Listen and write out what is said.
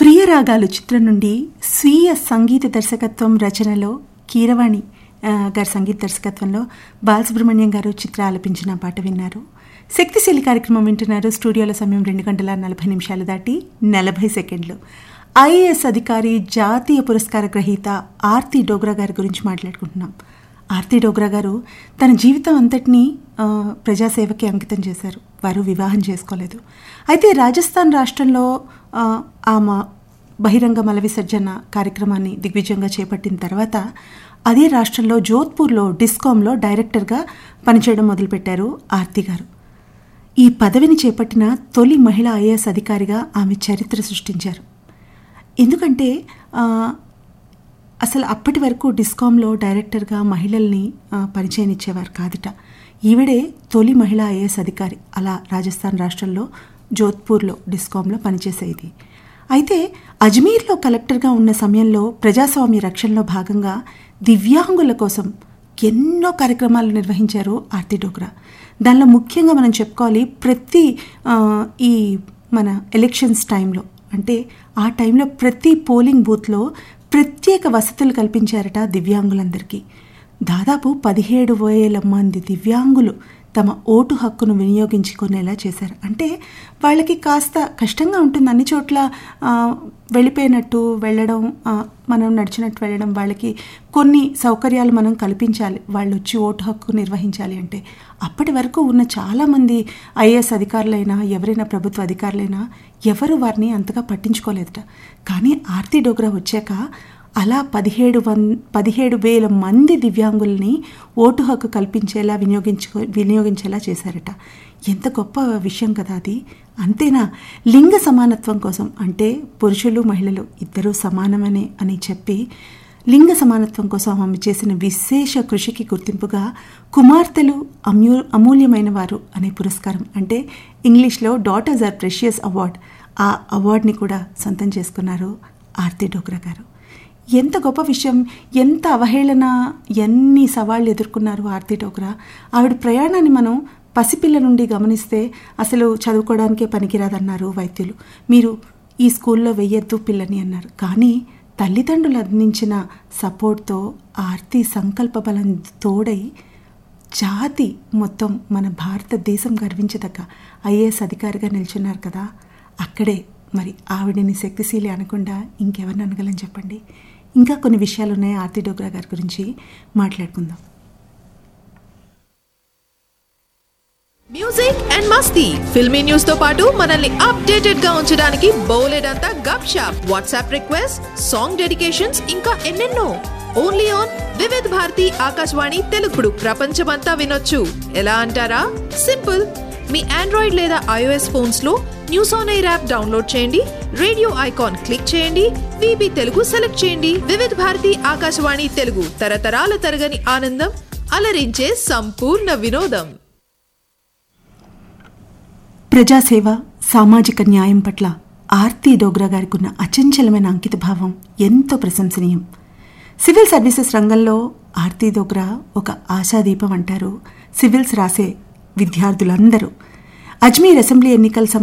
ప్రియరాగాలు చిత్రం నుండి స్వీయ సంగీత దర్శకత్వం రచనలో కీరవాణి ఆ, గారి సంగీత దర్శకత్వంలో బాలసుబ్రహ్మణ్యం గారు చిత్ర ఆలపించిన పాట విన్నారు శక్తిశీలి కార్యక్రమం వింటున్నారు స్టూడియోల సమయం రెండు గంటల నలభై నిమిషాలు దాటి నలభై సెకండ్లు ఐఏఎస్ అధికారి జాతీయ పురస్కార గ్రహీత ఆర్తి డోగ్రా గారి గురించి మాట్లాడుకుంటున్నాం ఆర్తి డోగ్రా గారు తన జీవితం అంతటినీ ఆ, ప్రజాసేవకి అంకితం చేశారు వారు వివాహం చేసుకోలేదు అయితే రాజస్థాన్ రాష్ట్రంలో ఆ, ఆమె బహిరంగ మల విసర్జన కార్యక్రమాన్ని దిగ్విజయంగా చేపట్టిన తర్వాత అదే రాష్ట్రంలో జోధ్పూర్లో డిస్కాంలో డైరెక్టర్గా పనిచేయడం మొదలుపెట్టారు ఆర్తి గారు ఈ పదవిని చేపట్టిన తొలి మహిళా ఐఏఎస్ అధికారిగా ఆమె చరిత్ర సృష్టించారు ఎందుకంటే ఆ, అసలు అప్పటి వరకు డిస్కాంలో డైరెక్టర్గా మహిళల్ని ఆ, పరిచయనిచ్చేవారు కాదుట ఈవిడే తొలి మహిళా ఐఏఎస్ అధికారి అలా రాజస్థాన్ రాష్ట్రంలో జోధ్పూర్లో డిస్కాంలో పనిచేసేది అయితే అజ్మీర్లో కలెక్టర్గా ఉన్న సమయంలో ప్రజాస్వామ్య రక్షణలో భాగంగా దివ్యాంగుల కోసం ఎన్నో కార్యక్రమాలు నిర్వహించారు ఆర్తి డోగ్రా దానిలో ముఖ్యంగా మనం చెప్పుకోవాలి ప్రతి ఆ, ఈ మన ఎలక్షన్స్ టైంలో అంటే ఆ టైంలో ప్రతి పోలింగ్ బూత్లో ప్రత్యేక వసతులు కల్పించారట దివ్యాంగులందరికీ దాదాపు పదిహేడు వేల మంది దివ్యాంగులు తమ ఓటు హక్కును వినియోగించుకునేలా చేశారు అంటే వాళ్ళకి కాస్త కష్టంగా ఉంటుంది అన్ని చోట్ల ఆ, వెళ్ళిపోయినట్టు వెళ్ళడం ఆ, మనం నడిచినట్టు వెళ్ళడం వాళ్ళకి కొన్ని సౌకర్యాలు మనం కల్పించాలి వాళ్ళు వచ్చి ఓటు హక్కు నిర్వహించాలి అంటే అప్పటి వరకు ఉన్న చాలామంది ఐఏఎస్ అధికారులైనా ఎవరైనా ప్రభుత్వ అధికారులైనా ఎవరు వారిని అంతగా పట్టించుకోలేదట కానీ ఆర్తి డోగ్రా వచ్చాక అలా పదిహేడు వన్ పదిహేడు వేల మంది దివ్యాంగుల్ని ఓటు హక్కు కల్పించేలా వినియోగించుకో వినియోగించేలా చేశారట ఎంత గొప్ప విషయం కదా అది అంతేనా లింగ సమానత్వం కోసం అంటే పురుషులు మహిళలు ఇద్దరూ సమానమనే అని చెప్పి లింగ సమానత్వం కోసం ఆమె చేసిన విశేష కృషికి గుర్తింపుగా కుమార్తెలు అమ్యూ అమూల్యమైన వారు అనే పురస్కారం అంటే ఇంగ్లీష్లో డాటర్స్ ఆర్ ప్రెషియస్ అవార్డ్ ఆ అవార్డ్ని కూడా సొంతం చేసుకున్నారు ఆర్తి డోగ్రా గారు ఎంత గొప్ప విషయం ఎంత అవహేళన ఎన్ని సవాళ్ళు ఎదుర్కొన్నారు ఆర్తి డోగ్రా ఆవిడ ప్రయాణాన్ని మనం పసిపిల్ల నుండి గమనిస్తే అసలు చదువుకోవడానికే పనికిరాదన్నారు వైద్యులు మీరు ఈ స్కూల్లో వెయ్యొద్దు పిల్లని అన్నారు కానీ తల్లిదండ్రులు అందించిన సపోర్ట్తో ఆర్తి సంకల్ప బలం తోడై జాతి మొత్తం మన భారతదేశం గర్వించదగ్గ ఐఏఎస్ అధికారిగా నిల్చున్నారు కదా అక్కడే మరి ఆవిడని శక్తిశీలి అనకుండా ఇంకెవరిని అనగలని చెప్పండి ఇంకా కొన్ని విషయాలు ఉన్నాయి ఆర్తి డోగ్రా గారి గురించి మాట్లాడుకుందాం మ్యూజిక్ అండ్ మస్తీ ఫిల్మీ న్యూస్ తో పాటు మనల్ని అప్డేటెడ్ గా ఉంచడానికి బౌలెడ్ అంతా గప్ షాప్ వాట్సాప్ రిక్వెస్ట్ సాంగ్ డెడికేషన్స్ ఇంకా ఎన్నెన్నో ఓన్లీ ఆన్ వివిధ్ భారతి ఆకాశవాణి తెలుగుడు ప్రపంచమంతా వినొచ్చు ఎలా అంటారా సింపుల్ మీ ఆండ్రాయిడ్ లేదా ఐఓఎస్ ఫోన్స్ లో news on air app download చేయండి రేడియో ఐకాన్ క్లిక్ చేయండి విబి తెలుగు సెలెక్ట్ చేయండి వివిధ్ భారతి ఆకాశవాణి తెలుగు తరతరాల తరగని ఆనందం అలరించే సంపూర్ణ వినోదం ప్రజాసేవ సామాజిక న్యాయం పట్ల ఆర్తి డోగ్రా గారికి ఉన్న అచంచలమైన అంకిత భావం ఎంతో ప్రశంసనీయం సివిల్ సర్వీసెస్ రంగంలో ఆర్తి డోగ్రా ఒక ఆశాదీపం అంటారు సివిల్స్ రాసే విద్యార్థులందరూ అజ్మీర్ అసెంబ్లీ ఎన్నికల